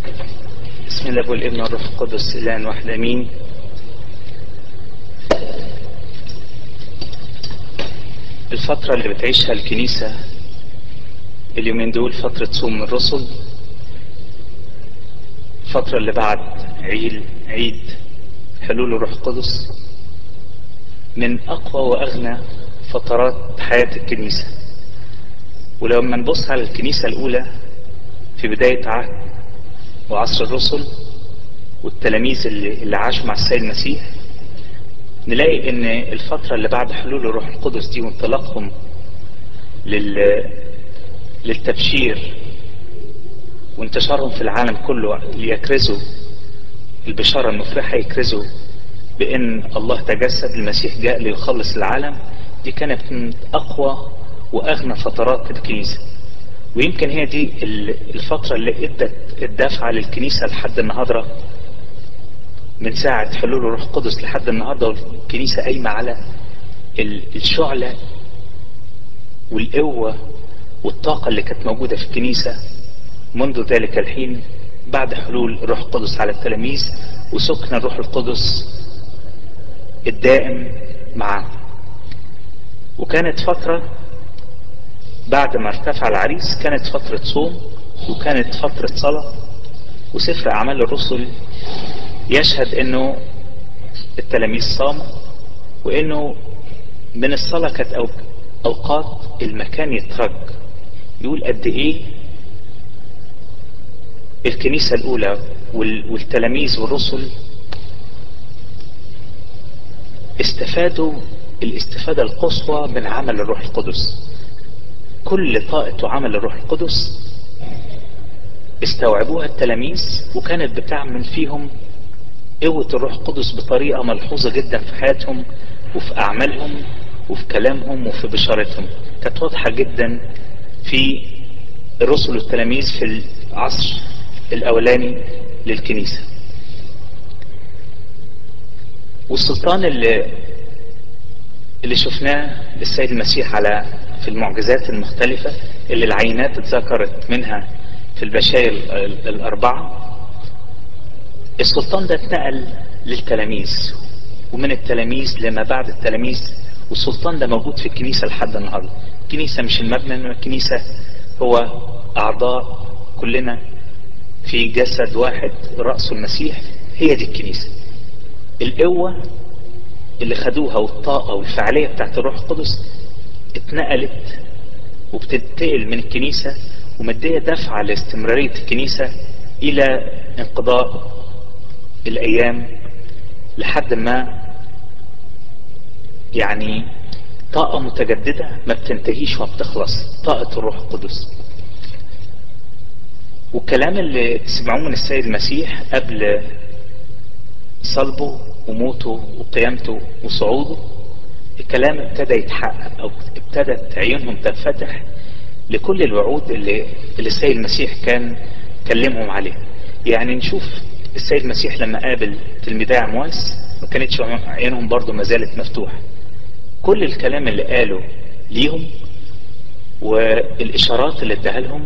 بسم الله والابن والروح القدس الان واحد امين الفترة اللي بتعيشها الكنيسة اليومين دول فترة صوم الرسل الفترة اللي بعد عيد عيد حلول الروح القدس من اقوى واغنى فترات حياة الكنيسة ولما نبص على الكنيسة الاولى في بداية عهد وعصر الرسل والتلاميذ اللي, اللي عاشوا مع السيد المسيح نلاقي ان الفترة اللي بعد حلول الروح القدس دي وانطلاقهم لل... للتبشير وانتشارهم في العالم كله ليكرزوا البشارة المفرحة يكرزوا بان الله تجسد المسيح جاء ليخلص العالم دي كانت من اقوى واغنى فترات الكنيسة ويمكن هي دي الفترة اللي ادت الدفعة للكنيسة لحد النهاردة من ساعة حلول الروح القدس لحد النهاردة والكنيسة قايمة على الشعلة والقوة والطاقة اللي كانت موجودة في الكنيسة منذ ذلك الحين بعد حلول الروح القدس على التلاميذ وسكن الروح القدس الدائم معاه وكانت فترة بعد ما ارتفع العريس كانت فترة صوم وكانت فترة صلاة وسفر أعمال الرسل يشهد انه التلاميذ صاموا وانه من الصلاة كانت اوقات المكان يترج يقول قد ايه الكنيسة الاولى والتلاميذ والرسل استفادوا الاستفادة القصوى من عمل الروح القدس كل طاقة عمل الروح القدس استوعبوها التلاميذ وكانت بتعمل فيهم قوة الروح القدس بطريقة ملحوظة جدا في حياتهم وفي أعمالهم وفي كلامهم وفي بشارتهم كانت واضحة جدا في الرسل والتلاميذ في العصر الأولاني للكنيسة والسلطان اللي اللي شفناه للسيد المسيح على في المعجزات المختلفة اللي العينات اتذكرت منها في البشائر الأربعة السلطان ده اتنقل للتلاميذ ومن التلاميذ لما بعد التلاميذ والسلطان ده موجود في الكنيسة لحد النهاردة الكنيسة مش المبنى انما الكنيسة هو اعضاء كلنا في جسد واحد رأسه المسيح هي دي الكنيسة القوة اللي خدوها والطاقة والفعالية بتاعت الروح القدس اتنقلت وبتنتقل من الكنيسة ومدية دفعة لاستمرارية الكنيسة الى انقضاء الايام لحد ما يعني طاقة متجددة ما بتنتهيش وما بتخلص طاقة الروح القدس والكلام اللي سمعوه من السيد المسيح قبل صلبه وموته وقيامته وصعوده الكلام ابتدى يتحقق او ابتدت عيونهم تنفتح لكل الوعود اللي, اللي السيد المسيح كان كلمهم عليها يعني نشوف السيد المسيح لما قابل تلميذي عمواس ما كانتش عينهم برضو ما زالت مفتوحة كل الكلام اللي قاله ليهم والإشارات اللي اداها لهم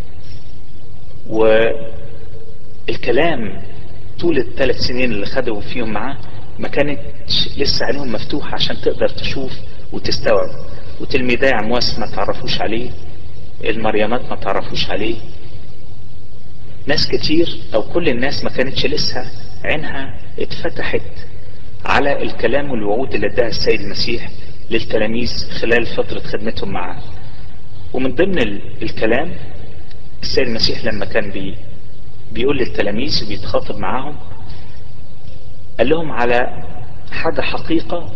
والكلام طول الثلاث سنين اللي خدوا فيهم معاه ما كانتش لسه عينهم مفتوحة عشان تقدر تشوف وتستوعب وتلميذي عمواس ما تعرفوش عليه المريمات ما تعرفوش عليه ناس كتير او كل الناس ما كانتش لسه عينها اتفتحت على الكلام والوعود اللي اداها السيد المسيح للتلاميذ خلال فترة خدمتهم معاه ومن ضمن الكلام السيد المسيح لما كان بي بيقول للتلاميذ وبيتخاطب معاهم قال لهم على حاجة حقيقة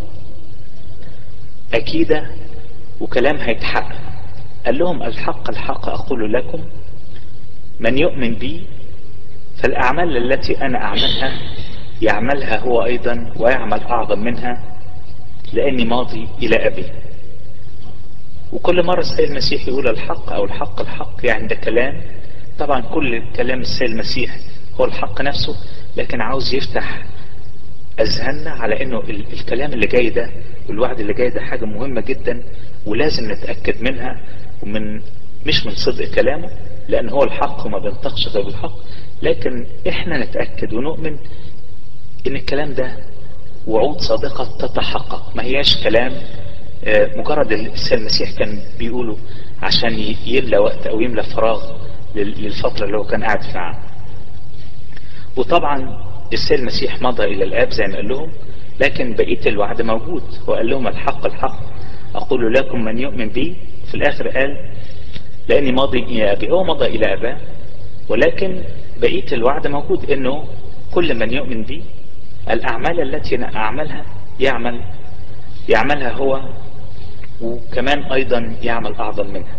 أكيدة وكلام هيتحقق قال لهم الحق الحق أقول لكم من يؤمن بي فالأعمال التي أنا أعملها يعملها هو أيضا ويعمل أعظم منها لأني ماضي إلى أبي وكل مرة السيد المسيح يقول الحق أو الحق الحق يعني ده كلام طبعا كل كلام السيد المسيح هو الحق نفسه لكن عاوز يفتح أذهاننا على أنه الكلام اللي جاي ده والوعد اللي جاي ده حاجة مهمة جدا ولازم نتأكد منها ومن مش من صدق كلامه لأن هو الحق وما بينطقش غير بالحق لكن احنا نتأكد ونؤمن ان الكلام ده وعود صادقة تتحقق ما هياش كلام مجرد السيد المسيح كان بيقوله عشان يملى وقت او يملى فراغ للفترة اللي هو كان قاعد فيها وطبعا السيد المسيح مضى الى الاب زي ما قال لهم لكن بقية الوعد موجود وقال لهم الحق الحق اقول لكم من يؤمن بي في الاخر قال لاني ماضي الى ابي هو مضى الى اباه ولكن بقية الوعد موجود انه كل من يؤمن بي الاعمال التي اعملها يعمل يعملها هو وكمان ايضا يعمل اعظم منها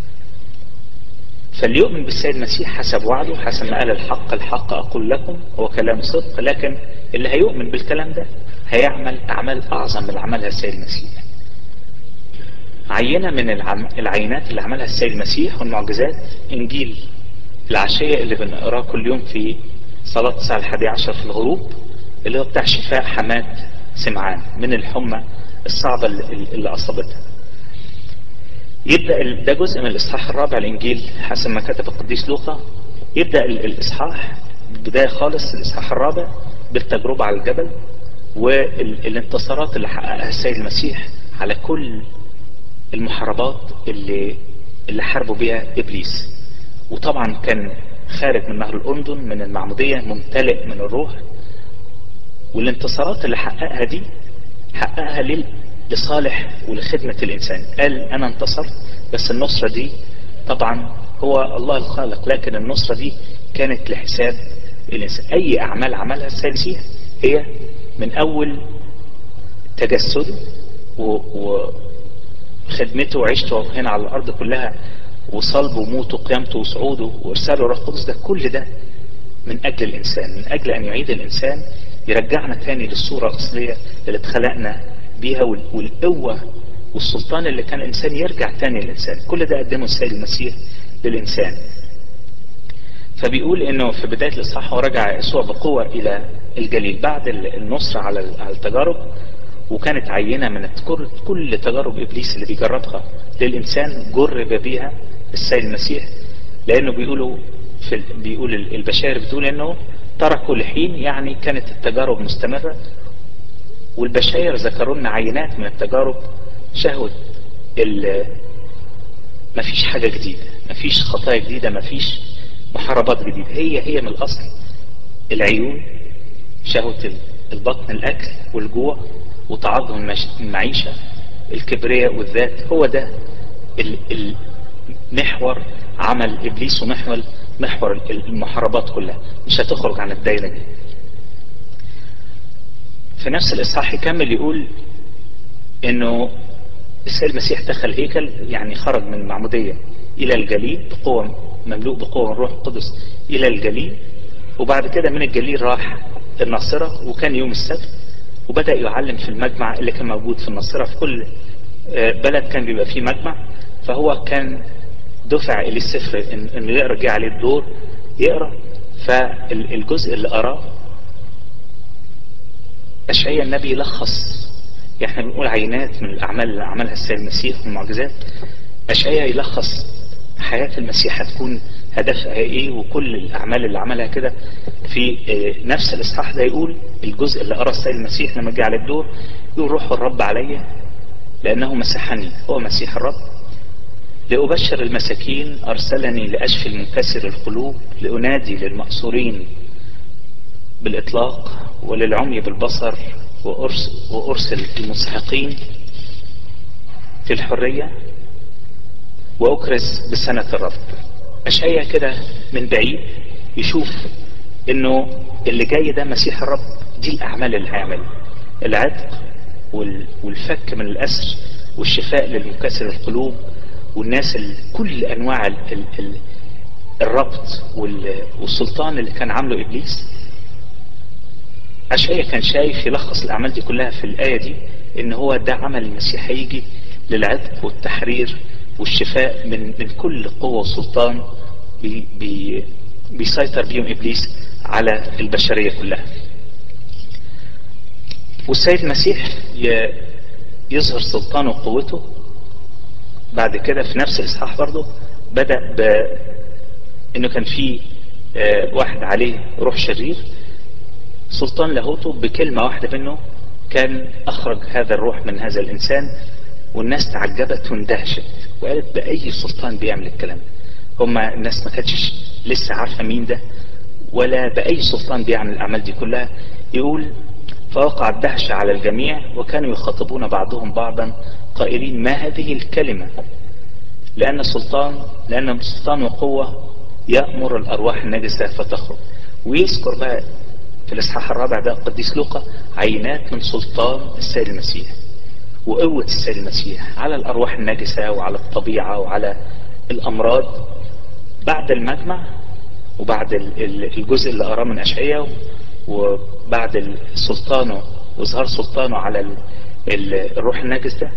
فليؤمن بالسيد المسيح حسب وعده حسب ما قال الحق الحق اقول لكم هو كلام صدق لكن اللي هيؤمن بالكلام ده هيعمل اعمال اعظم من اللي عملها السيد المسيح عينة من العم... العينات اللي عملها السيد المسيح والمعجزات انجيل العشية اللي بنقراه كل يوم في صلاة الساعة الحادية عشر في الغروب اللي هو بتاع شفاء حماة سمعان من الحمى الصعبة اللي أصابتها يبدأ ده جزء من الإصحاح الرابع الإنجيل حسب ما كتب القديس لوقا يبدأ الإصحاح بداية خالص الإصحاح الرابع بالتجربة على الجبل والانتصارات اللي حققها السيد المسيح على كل المحاربات اللي اللي حاربوا بها إبليس وطبعا كان خارج من نهر الأردن من المعمودية ممتلئ من الروح والانتصارات اللي حققها دي حققها لل... لصالح ولخدمة الإنسان قال أنا انتصرت بس النصرة دي طبعا هو الله الخالق لكن النصرة دي كانت لحساب الإنسان أي أعمال عملها السيد المسيح هي من أول تجسده وخدمته وعيشته هنا على الأرض كلها وصلبه وموته وقيامته وصعوده وإرساله الروح القدس ده كل ده من أجل الإنسان من أجل أن يعيد الإنسان يرجعنا تاني للصورة الأصلية اللي اتخلقنا بيها والقوة والسلطان اللي كان الإنسان يرجع تاني للإنسان كل ده قدمه السيد المسيح للإنسان فبيقول انه في بداية الاصحاح هو رجع يسوع بقوة الى الجليل بعد النصر على التجارب وكانت عينة من كل تجارب ابليس اللي بيجربها للانسان جرب بيها السيد المسيح لانه بيقولوا في بيقول البشائر بتقول انه تركوا لحين يعني كانت التجارب مستمرة والبشائر ذكروا لنا عينات من التجارب شهوة مفيش حاجة جديدة مفيش خطايا جديدة مفيش محاربات جديدة هي هي من الأصل العيون شهوة البطن الأكل والجوع وتعظم المعيشة الكبرياء والذات هو ده المحور عمل إبليس ومحور محور المحاربات كلها مش هتخرج عن الدايرة دي في نفس الإصحاح يكمل يقول إنه السيد المسيح دخل هيكل يعني خرج من المعمودية إلى الجليل بقوة مملوء بقوة من الروح القدس إلى الجليل وبعد كده من الجليل راح الناصرة وكان يوم السبت وبدأ يعلم في المجمع اللي كان موجود في الناصرة في كل بلد كان بيبقى فيه مجمع فهو كان دفع إلى السفر إنه يقرأ جه عليه الدور يقرأ فالجزء اللي قراه أشعيا النبي لخص يعني احنا بنقول عينات من الأعمال اللي عملها السيد المسيح والمعجزات أشعيا يلخص حياة المسيح هتكون هدفها ايه وكل الأعمال اللي عملها كده في نفس الإصحاح ده يقول الجزء اللي قرأ السيد المسيح لما جه على الدور يقول روح الرب عليا لأنه مسحني هو مسيح الرب لأبشر المساكين أرسلني لأشفي المنكسر القلوب لأنادي للمأسورين بالإطلاق وللعمي بالبصر وأرسل, وأرسل المسحقين في الحرية وأكرز بسنة الرب أشعيا كده من بعيد يشوف إنه اللي جاي ده مسيح الرب دي الأعمال اللي هيعملها العتق والفك من الأسر والشفاء للمكسر القلوب والناس كل أنواع ال ال ال الربط والسلطان اللي كان عامله إبليس أشعيا كان شايف يلخص الأعمال دي كلها في الآية دي إن هو ده عمل المسيح هيجي للعتق والتحرير والشفاء من من كل قوة وسلطان بي بي بيسيطر بيهم إبليس على البشرية كلها والسيد المسيح يظهر سلطانه وقوته بعد كده في نفس الإصحاح برضه بدأ ب إنه كان في آه، واحد عليه روح شرير سلطان لاهوته بكلمة واحدة منه كان أخرج هذا الروح من هذا الإنسان والناس تعجبت واندهشت وقالت بأي سلطان بيعمل الكلام هما الناس ما كانتش لسه عارفة مين ده ولا بأي سلطان بيعمل الأعمال دي كلها يقول فوقع الدهشة على الجميع وكانوا يخاطبون بعضهم بعضا قائلين ما هذه الكلمة لأن السلطان لأن السلطان وقوة يأمر الأرواح النجسة فتخرج ويذكر بقى في الإصحاح الرابع ده القديس لوقا عينات من سلطان السيد المسيح وقوة السيد المسيح على الأرواح النجسة وعلى الطبيعة وعلى الأمراض بعد المجمع وبعد الجزء اللي قراه من أشعية وبعد سلطانه وإظهار سلطانه على الروح النجس ده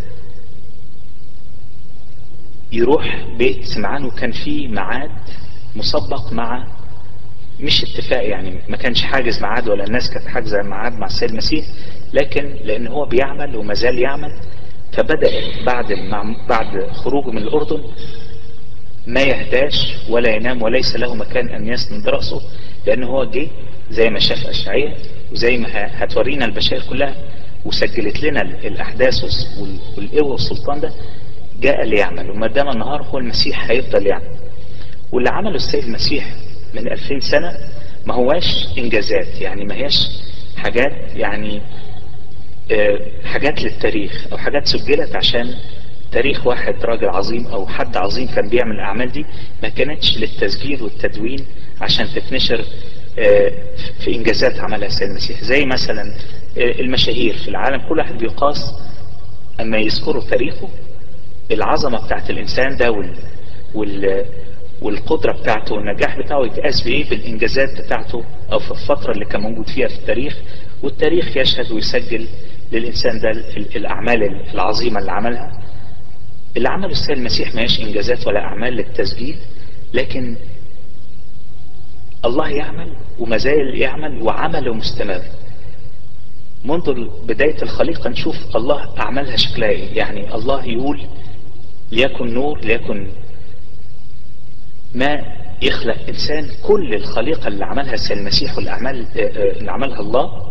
يروح بيت سمعان وكان فيه ميعاد مسبق مع مش اتفاق يعني ما كانش حاجز ميعاد ولا الناس كانت حاجزه ميعاد مع السيد المسيح لكن لان هو بيعمل وما زال يعمل فبدا بعد بعد خروجه من الاردن ما يهداش ولا ينام وليس له مكان ان يسند راسه لان هو جه زي ما شاف اشعياء وزي ما هتورينا البشائر كلها وسجلت لنا الاحداث والقوه والسلطان ده جاء ليعمل وما دام النهار هو المسيح هيفضل يعمل واللي عمله السيد المسيح من 2000 سنة ما هواش انجازات يعني ما هياش حاجات يعني اه حاجات للتاريخ او حاجات سجلت عشان تاريخ واحد راجل عظيم او حد عظيم كان بيعمل الاعمال دي ما كانتش للتسجيل والتدوين عشان تتنشر اه في انجازات عملها السيد المسيح زي مثلا اه المشاهير في العالم كل واحد بيقاس اما يذكروا تاريخه العظمة بتاعت الانسان ده وال, وال والقدرة بتاعته والنجاح بتاعه يتقاس بايه بالانجازات بتاعته او في الفترة اللي كان موجود فيها في التاريخ والتاريخ يشهد ويسجل للانسان ده الاعمال العظيمة اللي عملها اللي عمله السيد المسيح ما هيش انجازات ولا اعمال للتسجيل لكن الله يعمل وما زال يعمل وعمله مستمر منذ بداية الخليقة نشوف الله أعمالها شكلها إيه يعني الله يقول ليكن نور ليكن ما يخلق إنسان كل الخليقة اللي عملها السيد المسيح والأعمال اللي عملها الله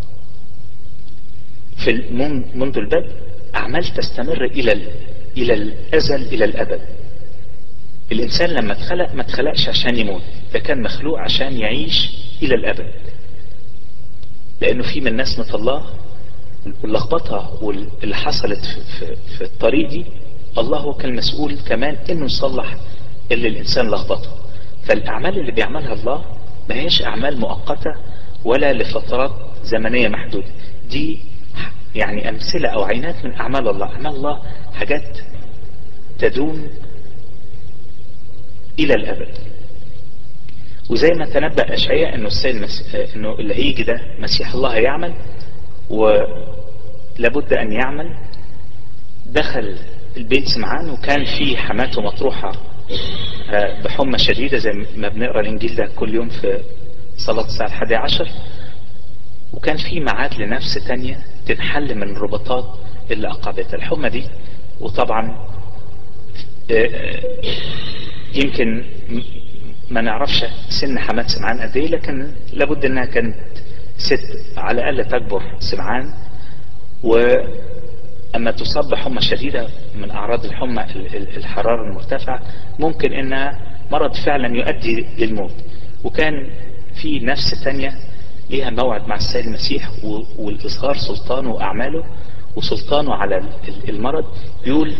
في منذ البدء أعمال تستمر إلى إلى الأزل إلى الأبد الإنسان لما اتخلق ما اتخلقش عشان يموت ده كان مخلوق عشان يعيش إلى الأبد لأنه في من نسمة الله واللخبطة واللي حصلت في, في, في الطريق دي الله هو كان مسؤول كمان إنه يصلح اللي الإنسان لخبطه فالأعمال اللي بيعملها الله ما هيش أعمال مؤقتة ولا لفترات زمنية محدودة دي يعني أمثلة أو عينات من أعمال الله أعمال الله حاجات تدوم إلى الأبد وزي ما تنبأ أشعياء أنه السيد المس... أنه اللي هيجي ده مسيح الله هيعمل ولابد أن يعمل دخل البيت سمعان وكان في حماته مطروحة بحمى شديدة زي ما بنقرأ الإنجيل ده كل يوم في صلاة الساعة الحادية عشر وكان في ميعاد لنفس تانية تنحل من الرباطات اللي أقعدتها الحمى دي وطبعا يمكن ما نعرفش سن حماة سمعان قد ايه لكن لابد انها كانت ست على الاقل تكبر سمعان واما تصاب بحمى شديدة من اعراض الحمى الحرارة المرتفعة ممكن انها مرض فعلا يؤدي للموت وكان في نفس تانية ليها موعد مع السيد المسيح والاظهار سلطانه واعماله وسلطانه على المرض يقول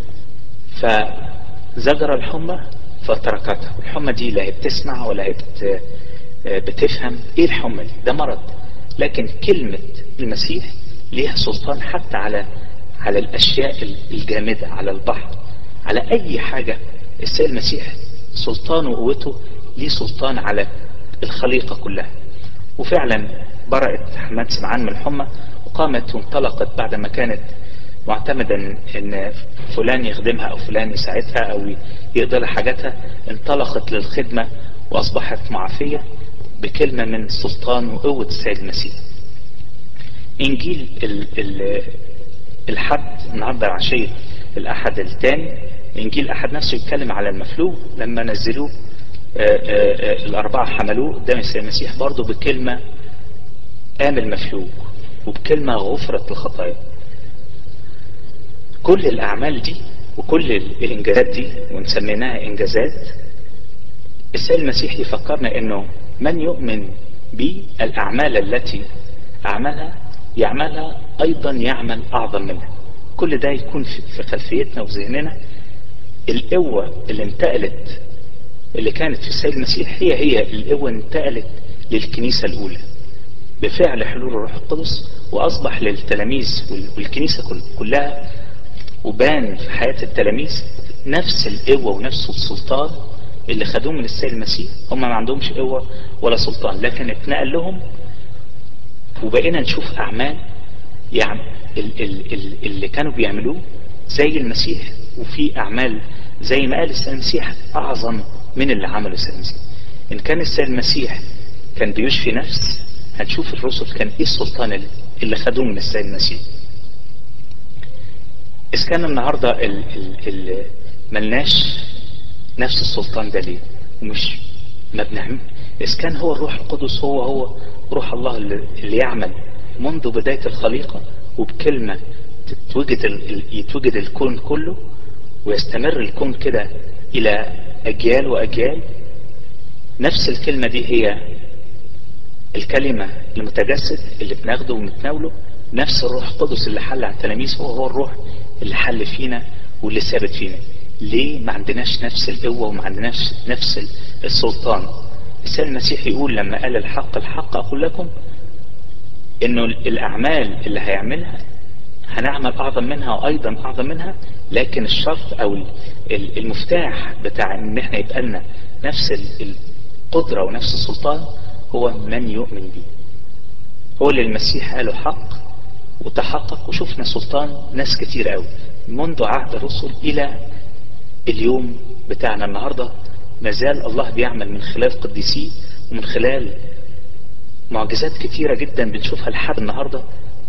فزجر الحمى فتركتها الحمى دي لا هي بتسمع ولا هي بت... بتفهم ايه الحمى دي ده مرض لكن كلمة المسيح ليها سلطان حتى على على الاشياء الجامدة على البحر على اي حاجة السيد المسيح سلطانه وقوته ليه سلطان على الخليقة كلها وفعلا برأت حماد سمعان من الحمى وقامت وانطلقت بعد ما كانت معتمدا ان فلان يخدمها او فلان يساعدها او يقضي لها حاجاتها انطلقت للخدمة واصبحت معافية بكلمة من سلطان وقوة السيد المسيح انجيل ال ال الحد النهاردة عشية الاحد الثاني انجيل الاحد نفسه يتكلم على المفلوج لما نزلوه الأربعة حملوه قدام السيد المسيح برضه بكلمة قام المفلوج وبكلمة غفرت الخطايا كل الأعمال دي وكل الإنجازات دي ونسميناها إنجازات السيد المسيح يفكرنا إنه من يؤمن بي الأعمال التي أعملها يعملها أيضا يعمل أعظم منها كل ده يكون في خلفيتنا وفي ذهننا القوة اللي انتقلت اللي كانت في السيد المسيح هي هي القوة انتقلت للكنيسة الأولى بفعل حلول الروح القدس وأصبح للتلاميذ والكنيسة كلها وبان في حياة التلاميذ نفس القوة ونفس السلطان اللي خدوه من السيد المسيح هم ما عندهمش قوة ولا سلطان لكن اتنقل لهم وبقينا نشوف أعمال يعني ال ال ال اللي كانوا بيعملوه زي المسيح وفي أعمال زي ما قال السيد المسيح أعظم من اللي عمله السيد المسيح إن كان السيد المسيح كان بيشفي نفس هنشوف الرسل كان إيه السلطان اللي خدوه من السيد المسيح إذا كان النهاردة ال ال ال ملناش نفس السلطان ده ليه ومش ما بنعمل إذا كان هو الروح القدس هو هو روح الله اللي يعمل منذ بداية الخليقة وبكلمة تتوجد يتوجد الكون كله ويستمر الكون كده إلى أجيال وأجيال نفس الكلمة دي هي الكلمة المتجسد اللي بناخده وبنتناوله نفس الروح القدس اللي حل على التلاميذ هو هو الروح اللي حل فينا واللي ثابت فينا ليه ما عندناش نفس القوة وما عندناش نفس السلطان السيد المسيح يقول لما قال الحق الحق أقول لكم انه الاعمال اللي هيعملها هنعمل اعظم منها وايضا اعظم منها لكن الشرط او المفتاح بتاع ان احنا يبقى لنا نفس القدرة ونفس السلطان هو من يؤمن به هو اللي المسيح قاله حق وتحقق وشفنا سلطان ناس كتير قوي منذ عهد الرسل الى اليوم بتاعنا النهاردة مازال الله بيعمل من خلال قديسيه ومن خلال معجزات كتيرة جدا بنشوفها لحد النهاردة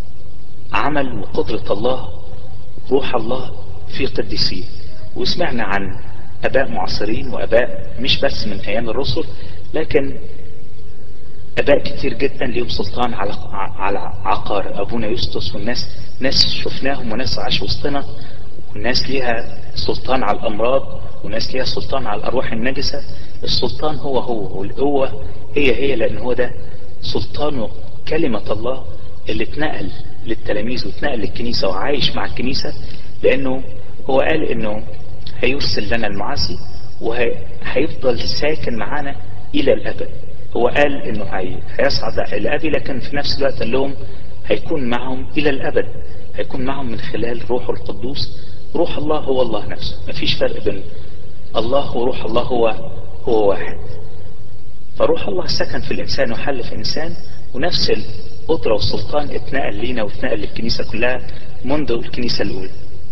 عمل وقدرة الله روح الله في قديسيه وسمعنا عن اباء معاصرين واباء مش بس من ايام الرسل لكن اباء كتير جدا ليهم سلطان على على عقار ابونا يسطس والناس ناس شفناهم وناس عاشوا وسطنا وناس ليها سلطان على الامراض وناس ليها سلطان على الارواح النجسة السلطان هو هو والقوة هي هي لان هو ده سلطانه كلمة الله اللي اتنقل للتلاميذ واتنقل للكنيسة وعايش مع الكنيسة لانه هو قال انه هيرسل لنا المعزي وهيفضل ساكن معانا الى الابد هو قال انه هي هيصعد الى ابي لكن في نفس الوقت قال لهم هيكون معهم الى الابد هيكون معهم من خلال روحه القدوس روح الله هو الله نفسه مفيش فرق بين الله وروح الله هو هو واحد فروح الله سكن في الانسان وحل في الانسان ونفس القدرة والسلطان اتنقل لينا واتنقل للكنيسة كلها منذ الكنيسة الاولى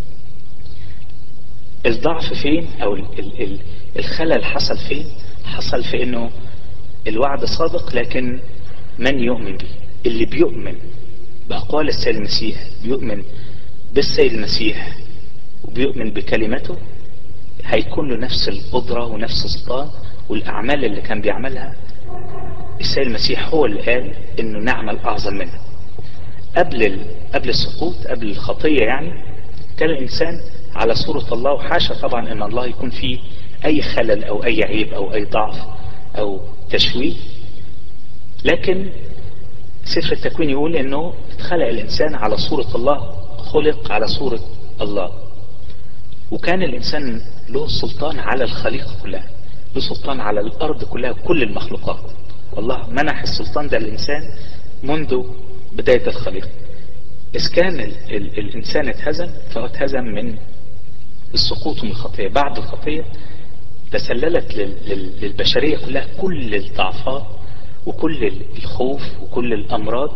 الضعف فين او ال ال ال الخلل حصل فين حصل في انه الوعد صادق لكن من يؤمن به اللي بيؤمن بأقوال السيد المسيح بيؤمن بالسيد المسيح وبيؤمن بكلمته هيكون له نفس القدرة ونفس السلطان والأعمال اللي كان بيعملها السيد المسيح هو اللي قال إنه نعمل أعظم منها قبل ال... قبل السقوط قبل الخطية يعني كان الإنسان على صورة الله وحاشا طبعا إن الله يكون فيه أي خلل أو أي عيب أو أي ضعف أو تشويه لكن سفر التكوين يقول انه اتخلق الانسان على صورة الله خلق على صورة الله وكان الانسان له سلطان على الخليقة كلها له سلطان على الارض كلها كل المخلوقات الله منح السلطان ده للانسان منذ بداية الخليقة اذا كان ال ال الانسان اتهزم فهو اتهزم من السقوط من الخطية بعد الخطية تسللت للبشرية كلها كل الضعفات وكل الخوف وكل الأمراض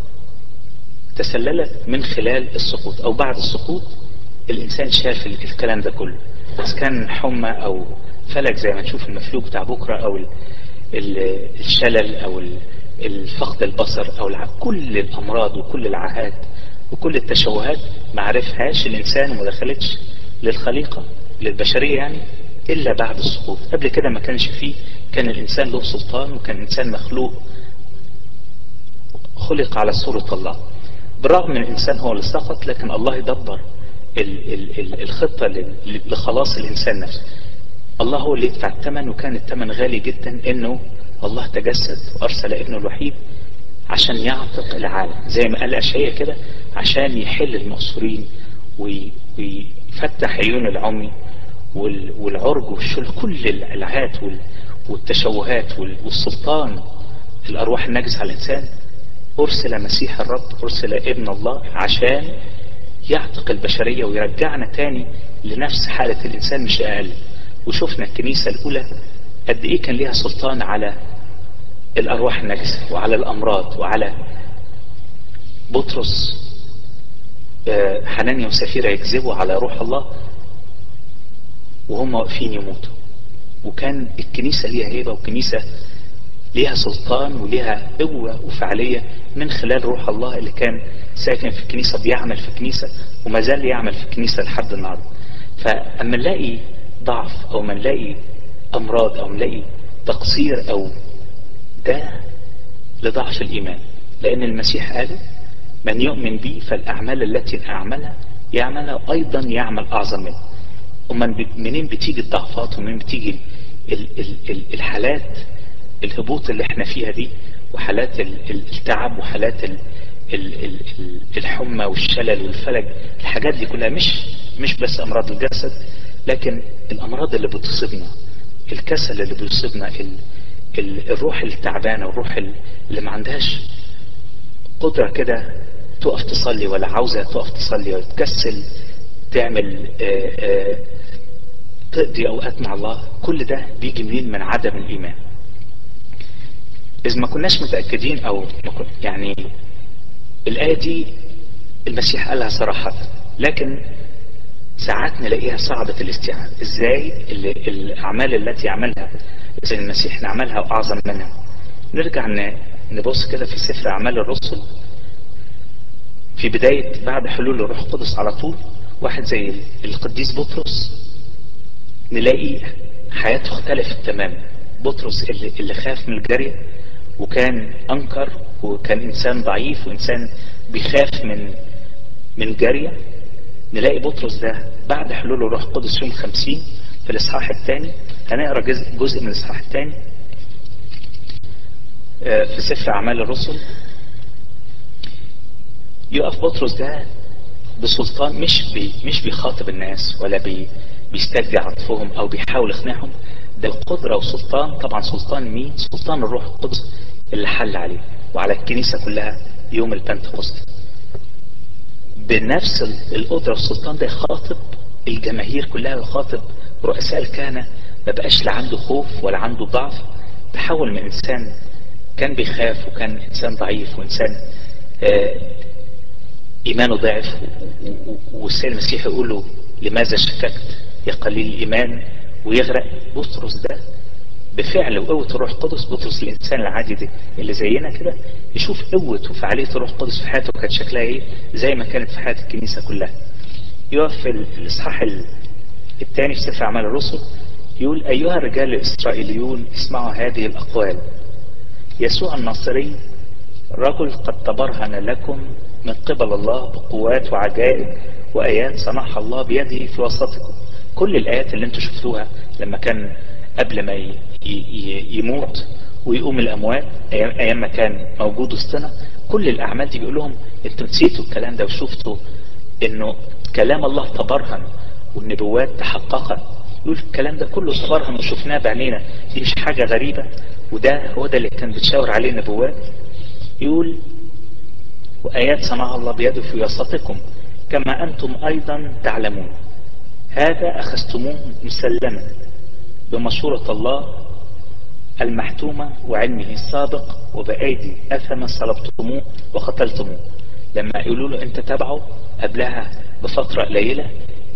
تسللت من خلال السقوط أو بعد السقوط الإنسان شاف الكلام ده كله بس كان حمى أو فلك زي ما نشوف المفلوج بتاع بكرة أو الشلل أو الفقد البصر أو كل الأمراض وكل العاهات وكل التشوهات ما عرفهاش الإنسان وما دخلتش للخليقة للبشرية يعني إلا بعد السقوط قبل كده ما كانش فيه كان الإنسان له سلطان وكان الإنسان مخلوق خلق على صورة الله بالرغم من الإنسان هو اللي سقط لكن الله يدبر ال ال ال الخطة لخلاص الإنسان نفسه الله هو اللي يدفع الثمن وكان الثمن غالي جدا انه الله تجسد وارسل ابنه الوحيد عشان يعتق العالم زي ما قال اشعياء كده عشان يحل المقصورين ويفتح عيون العمي والعرج والشل كل العهات والتشوهات والسلطان الارواح النجسة على الانسان ارسل مسيح الرب ارسل ابن الله عشان يعتق البشرية ويرجعنا تاني لنفس حالة الانسان مش اقل وشفنا الكنيسة الاولى قد ايه كان ليها سلطان على الارواح النجسة وعلى الامراض وعلى بطرس حنانيا وسفيرة يكذبوا على روح الله وهم واقفين يموتوا وكان الكنيسة ليها هيبة وكنيسة ليها سلطان وليها قوة وفعالية من خلال روح الله اللي كان ساكن في الكنيسة بيعمل في الكنيسة وما زال يعمل في الكنيسة لحد النهاردة فأما نلاقي ضعف أو ما نلاقي أمراض أو نلاقي تقصير أو ده لضعف الإيمان لأن المسيح قال من يؤمن بي فالأعمال التي أعملها يعملها أيضا يعمل أعظم منه ومن منين بتيجي الضعفات ومنين بتيجي ال ال ال الحالات الهبوط اللي احنا فيها دي وحالات التعب وحالات ال ال ال الحمى والشلل والفلج الحاجات دي كلها مش مش بس امراض الجسد لكن الامراض اللي بتصيبنا الكسل اللي بيصيبنا ال ال الروح التعبانة والروح اللي ما عندهاش قدرة كده تقف تصلي ولا عاوزة تقف تصلي ولا تكسل تعمل آآ آآ تقضي اوقات مع الله كل ده بيجي منين من عدم الايمان اذا ما كناش متأكدين او يعني الآية دي المسيح قالها صراحة لكن ساعات نلاقيها صعبة الاستيعاب ازاي الاعمال التي يعملها زي المسيح نعملها واعظم منها نرجع نبص كده في سفر اعمال الرسل في بداية بعد حلول الروح القدس على طول واحد زي القديس بطرس نلاقي حياته اختلفت تماما بطرس اللي, اللي خاف من الجري وكان انكر وكان انسان ضعيف وانسان بيخاف من من جارية نلاقي بطرس ده بعد حلول الروح القدس يوم خمسين في الاصحاح الثاني هنقرا جزء, جزء من الاصحاح الثاني في سفر اعمال الرسل يقف بطرس ده بسلطان مش بي مش بيخاطب الناس ولا بي بيستجدي عطفهم او بيحاول يقنعهم ده القدرة وسلطان طبعا سلطان مين سلطان الروح القدس اللي حل عليه وعلى الكنيسة كلها يوم البنتكوست بنفس القدرة والسلطان ده يخاطب الجماهير كلها ويخاطب رؤساء الكهنة ما بقاش لا عنده خوف ولا عنده ضعف تحول من انسان كان بيخاف وكان انسان ضعيف وانسان آه ايمانه ضعف والسيد المسيح يقول له لماذا شككت يا قليل الايمان ويغرق بطرس ده بفعل وقوة الروح القدس بطرس الانسان العادي ده اللي زينا كده يشوف قوة وفعالية الروح القدس في حياته كانت شكلها ايه زي ما كانت في حياة الكنيسة كلها يقف في الاصحاح الثاني في سفر اعمال الرسل يقول ايها الرجال الاسرائيليون اسمعوا هذه الاقوال يسوع الناصري رجل قد تبرهن لكم من قبل الله بقوات وعجائب وآيات صنعها الله بيده في وسطكم كل الآيات اللي انتم شفتوها لما كان قبل ما يموت ويقوم الأموات أيام ما كان موجود وسطنا كل الأعمال دي بيقول لهم انتوا نسيتوا الكلام ده وشفتوا انه كلام الله تبرهن والنبوات تحققت يقول الكلام ده كله تبرهن وشفناه بعينينا دي مش حاجة غريبة وده هو ده اللي كان بتشاور عليه النبوات يقول وآيات صنعها الله بيده في وسطكم كما أنتم أيضا تعلمون هذا أخذتموه مسلما بمشورة الله المحتومة وعلمه السابق وبأيدي أثم صلبتموه وقتلتموه لما يقولوا له أنت تبعه قبلها بفترة قليلة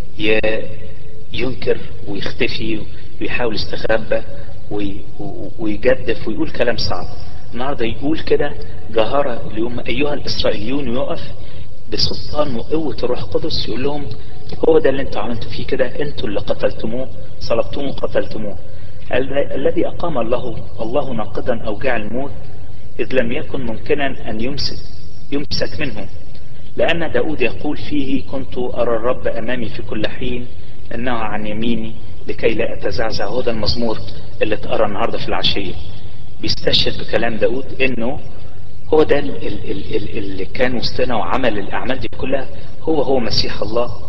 ينكر ويختفي ويحاول يستخبى ويجدف ويقول كلام صعب النهارده يقول كده جهارة اليوم أيها الإسرائيليون يقف بسلطان وقوة الروح القدس يقول لهم هو ده اللي انتوا عملتوا فيه كده انتوا اللي قتلتموه صلبتموه وقتلتموه الذي أقام الله الله ناقضا أوجاع الموت إذ لم يكن ممكنا أن يمسك, يمسك منه لأن داود يقول فيه كنت أرى الرب أمامي في كل حين أنه عن يميني لكي لا أتزعزع هو ده المزمور اللي اتقرا النهاردة في العشية بيستشهد بكلام داود انه هو ده اللي كان وسطنا وعمل الاعمال دي كلها هو هو مسيح الله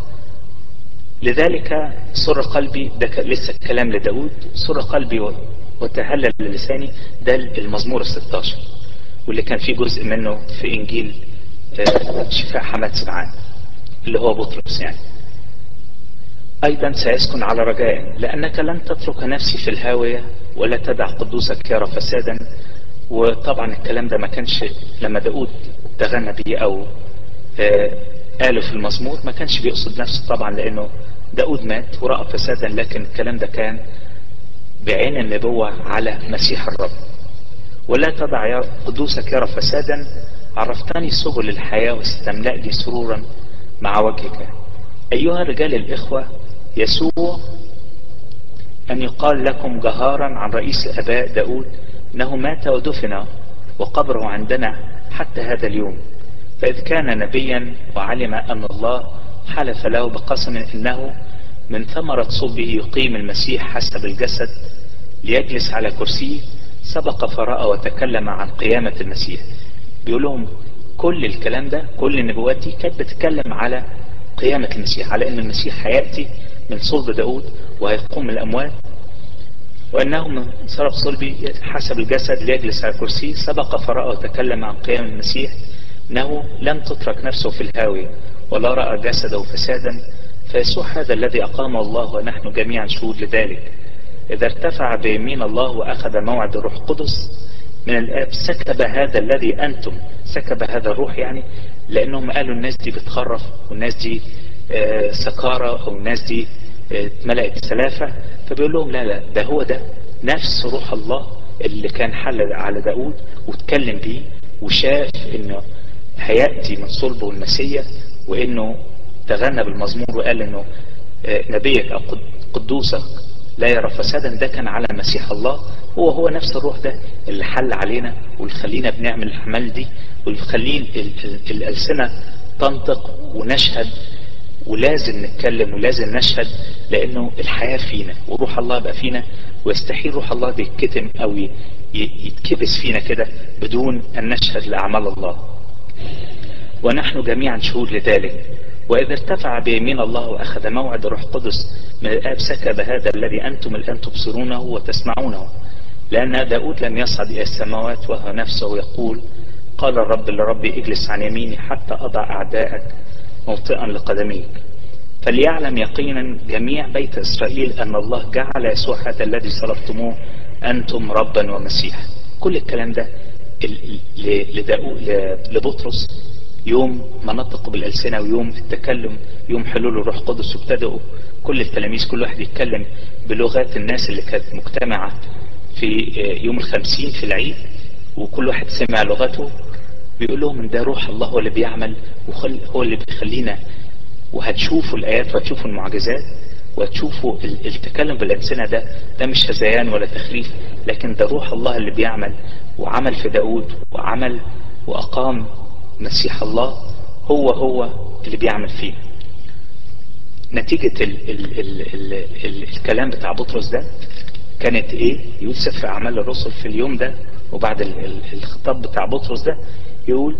لذلك سر قلبي ده لسه الكلام لداود سر قلبي وتهلل لساني ده المزمور الستاشر واللي كان فيه جزء منه في انجيل شفاء حماد سمعان اللي هو بطرس يعني ايضا سيسكن على رجاء لانك لن تترك نفسي في الهاوية ولا تدع قدوسك يرى فسادا وطبعا الكلام ده ما كانش لما داود تغنى بيه او قاله في المزمور ما كانش بيقصد نفسه طبعا لانه داود مات ورأى فسادا لكن الكلام ده كان بعين النبوة على مسيح الرب ولا تضع قدوسك يرى فسادا عرفتني سبل الحياة واستملأني سرورا مع وجهك أيها رجال الإخوة يسوع أن يقال لكم جهارا عن رئيس الأباء داود أنه مات ودفن وقبره عندنا حتى هذا اليوم فإذ كان نبيا وعلم أن الله حلف له بقسم إنه من ثمرة صلبه يقيم المسيح حسب الجسد ليجلس على كرسيه سبق فرأى وتكلم عن قيامة المسيح بيقول لهم كل الكلام ده كل النبوات دي كانت بتتكلم على قيامة المسيح على ان المسيح هيأتي من صلب داود وهيقوم من الأموات وأنه من صرف صلبي حسب الجسد ليجلس على كرسيه سبق فرأى وتكلم عن قيام المسيح أنه لم تترك نفسه في الهاوية ولا رأى جسده فسادا فيسوع هذا الذي أقام الله ونحن جميعا شهود لذلك إذا ارتفع بيمين الله وأخذ موعد الروح القدس من الآب سكب هذا الذي أنتم سكب هذا الروح يعني لأنهم قالوا الناس دي بتخرف والناس دي آه سكارة أو الناس دي آه اتملأت سلافة فبيقول لهم لا لا ده هو ده نفس روح الله اللي كان حل على داود واتكلم بيه وشاف انه هيأتي من صلبه المسيح وانه تغنى بالمزمور وقال انه آه نبيك او قدوسك لا يرى فسادا ده كان على مسيح الله هو هو نفس الروح ده اللي حل علينا واللي خلينا بنعمل الأعمال دي واللي خلين الألسنة تنطق ونشهد ولازم نتكلم ولازم نشهد لأنه الحياة فينا وروح الله بقى فينا ويستحيل روح الله ده يتكتم أو يتكبس فينا كده بدون أن نشهد لأعمال الله ونحن جميعا شهود لذلك وإذا ارتفع بيمين الله وأخذ موعد روح قدس من الآب سكب هذا الذي أنتم الآن تبصرونه وتسمعونه لأن داود لم يصعد إلى السماوات وهو نفسه يقول قال الرب لربي اجلس عن يميني حتى أضع أعدائك موطئا لقدميك فليعلم يقينا جميع بيت إسرائيل أن الله جعل يسوع هذا الذي صلبتموه أنتم ربا ومسيح كل الكلام ده لبطرس يوم ما نطقوا بالألسنة ويوم التكلم يوم حلول الروح القدس وابتدأوا كل التلاميذ كل واحد يتكلم بلغات الناس اللي كانت مجتمعة في يوم الخمسين في العيد وكل واحد سمع لغته بيقول لهم ان ده روح الله هو اللي بيعمل هو اللي بيخلينا وهتشوفوا الآيات وهتشوفوا المعجزات وهتشوفوا التكلم بالألسنة ده ده مش هذيان ولا تخريف لكن ده روح الله اللي بيعمل وعمل في داود وعمل وأقام مسيح الله هو هو اللي بيعمل فيه نتيجة ال ال ال ال ال الكلام بتاع بطرس ده كانت ايه يقول سفر اعمال الرسل في اليوم ده وبعد ال ال الخطاب بتاع بطرس ده يقول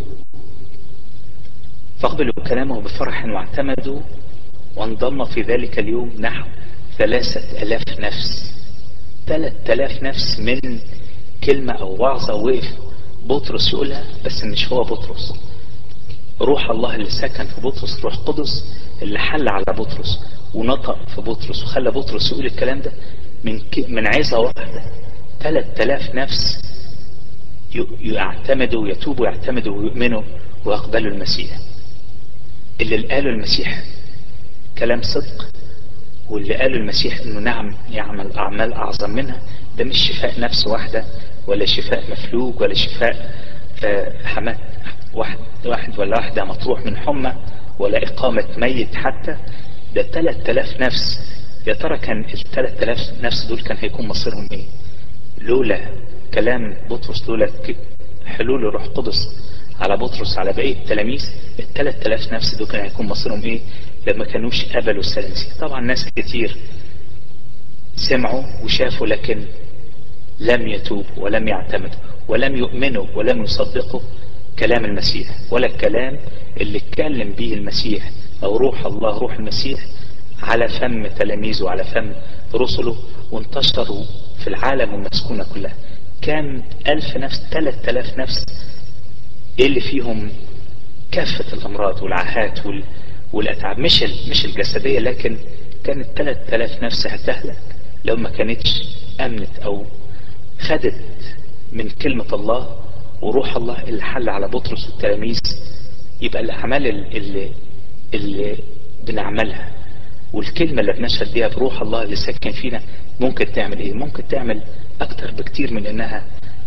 فاقبلوا كلامه بفرح واعتمدوا وانضم في ذلك اليوم نحو ثلاثة الاف نفس ثلاثة الاف نفس من كلمة او وعظة وقف بطرس يقولها بس مش هو بطرس روح الله اللي سكن في بطرس روح قدس اللي حل على بطرس ونطق في بطرس وخلى بطرس يقول الكلام ده من من عظة واحدة 3000 نفس يعتمدوا ويتوبوا ويعتمدوا ويؤمنوا ويقبلوا المسيح اللي قالوا المسيح كلام صدق واللي قالوا المسيح انه نعم يعمل اعمال اعظم منها ده مش شفاء نفس واحدة ولا شفاء مفلوج ولا شفاء حمات واحد, واحد ولا واحدة مطروح من حمى ولا إقامة ميت حتى ده 3000 نفس يا ترى كان الثلاث آلاف نفس دول كان هيكون مصيرهم ايه لولا كلام بطرس لولا حلول الروح القدس على بطرس على باقي التلاميذ الثلاث آلاف نفس دول كان هيكون مصيرهم ايه لما كانوش قبلوا السلام طبعا ناس كتير سمعوا وشافوا لكن لم يتوبوا ولم يعتمدوا ولم يؤمنوا ولم يصدقوا كلام المسيح ولا الكلام اللي اتكلم به المسيح او روح الله روح المسيح على فم تلاميذه وعلى فم رسله وانتشروا في العالم والمسكونة كلها كام ألف نفس ثلاث ألاف نفس اللي فيهم كافة الأمراض والعاهات وال... والأتعاب مش ال... مش الجسدية لكن كانت ثلاث ألاف نفس هتهلك لو ما كانتش أمنت أو خدت من كلمة الله وروح الله اللي حل على بطرس والتلاميذ يبقى الأعمال اللي, اللي بنعملها والكلمة اللي بنشهد بيها بروح الله اللي ساكن فينا ممكن تعمل ايه ممكن تعمل اكتر بكتير من انها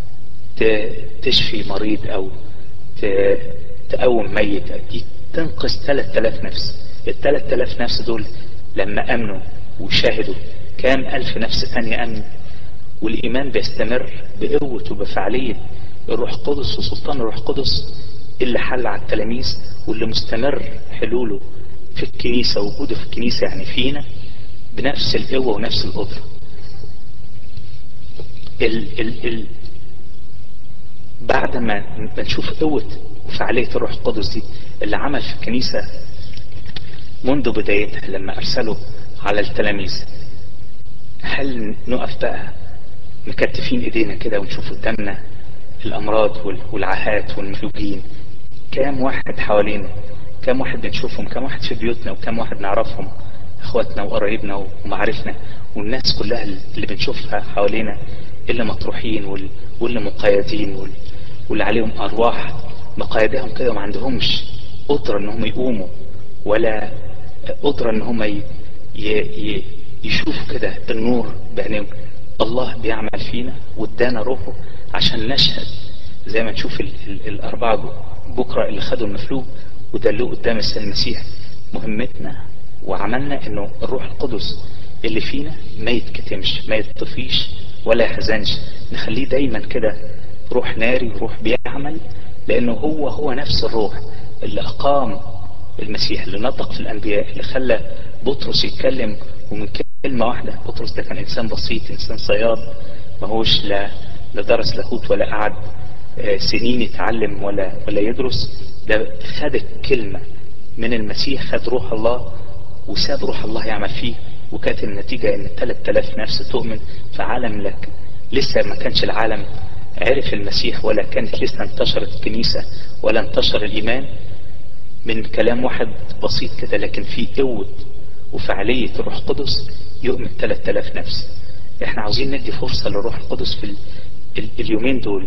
تشفي مريض او تقوم ميت دي تنقذ 3000 نفس ال 3000 نفس دول لما امنوا وشاهدوا كام الف نفس ثانية امن والايمان بيستمر بقوة وبفعالية الروح القدس وسلطان الروح القدس اللي حل على التلاميذ واللي مستمر حلوله في الكنيسة وجوده في الكنيسة يعني فينا بنفس القوة ونفس القدرة ال ال ال بعد ما نشوف قوة وفعالية الروح القدس دي اللي عمل في الكنيسة منذ بدايتها لما أرسلوا على التلاميذ هل نقف بقى مكتفين ايدينا كده ونشوف قدامنا الامراض والعاهات والمفلوجين كام واحد حوالينا كام واحد بنشوفهم كام واحد في بيوتنا وكام واحد نعرفهم اخواتنا وقرايبنا ومعارفنا والناس كلها اللي بنشوفها حوالينا اللي مطروحين واللي مقيدين واللي عليهم ارواح مقيداهم كده وما عندهمش قدرة ان هم يقوموا ولا قدرة ان هم ي... ي... يشوفوا كده النور بعينيهم الله بيعمل فينا وادانا روحه عشان نشهد زي ما نشوف ال... ال... الاربعة بكرة اللي خدوا المفلوج ودلوه قدام السيد المسيح مهمتنا وعملنا انه الروح القدس اللي فينا ما يتكتمش ما يطفيش ولا يحزنش نخليه دايما كده روح ناري روح بيعمل لانه هو هو نفس الروح اللي اقام المسيح اللي نطق في الانبياء اللي خلى بطرس يتكلم ومن كلمة واحدة بطرس ده كان انسان بسيط انسان صياد ما هوش لا لا درس لاهوت ولا قعد سنين يتعلم ولا ولا يدرس ده خد الكلمة من المسيح خد روح الله وساب روح الله يعمل فيه وكانت النتيجة ان 3000 نفس تؤمن في عالم لك لسه ما كانش العالم عرف المسيح ولا كانت لسه انتشرت الكنيسة ولا انتشر الايمان من كلام واحد بسيط كده لكن فيه قوة وفعالية الروح القدس يؤمن 3000 نفس احنا عاوزين ندي فرصة للروح القدس في ال... ال... اليومين دول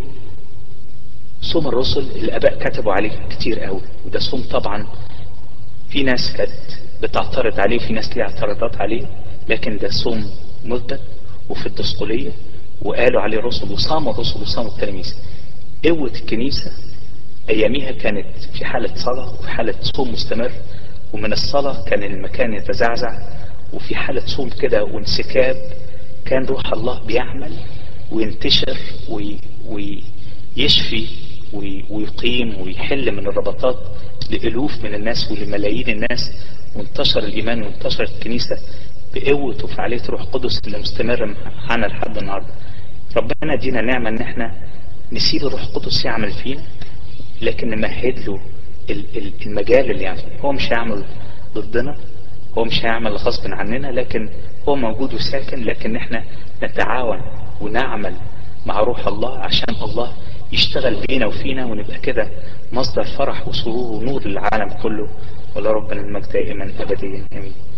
صوم الرسل الاباء كتبوا عليه كتير قوي وده صوم طبعا في ناس كانت بتعترض عليه في ناس ليها اعتراضات عليه لكن ده صوم مثبت وفي الدسقلية وقالوا عليه رسل وصاموا الرسل وصاموا التلاميذ قوة الكنيسة اياميها كانت في حالة صلاة وفي حالة صوم مستمر ومن الصلاة كان المكان يتزعزع وفي حالة صوم كده وانسكاب كان روح الله بيعمل وينتشر وي ويشفي وي ويقيم ويحل من الربطات لألوف من الناس ولملايين الناس وانتشر الإيمان وانتشرت الكنيسة بقوة وفعالية روح قدس اللي مستمر معانا لحد النهاردة ربنا دينا نعمة ان احنا نسيب الروح القدس يعمل فينا لكن نمهد له المجال اللي يعني هو مش هيعمل ضدنا هو مش هيعمل غصب عننا لكن هو موجود وساكن لكن احنا نتعاون ونعمل مع روح الله عشان الله يشتغل بينا وفينا ونبقى كده مصدر فرح وسرور ونور للعالم كله ولربنا المجد دائما ابديا امين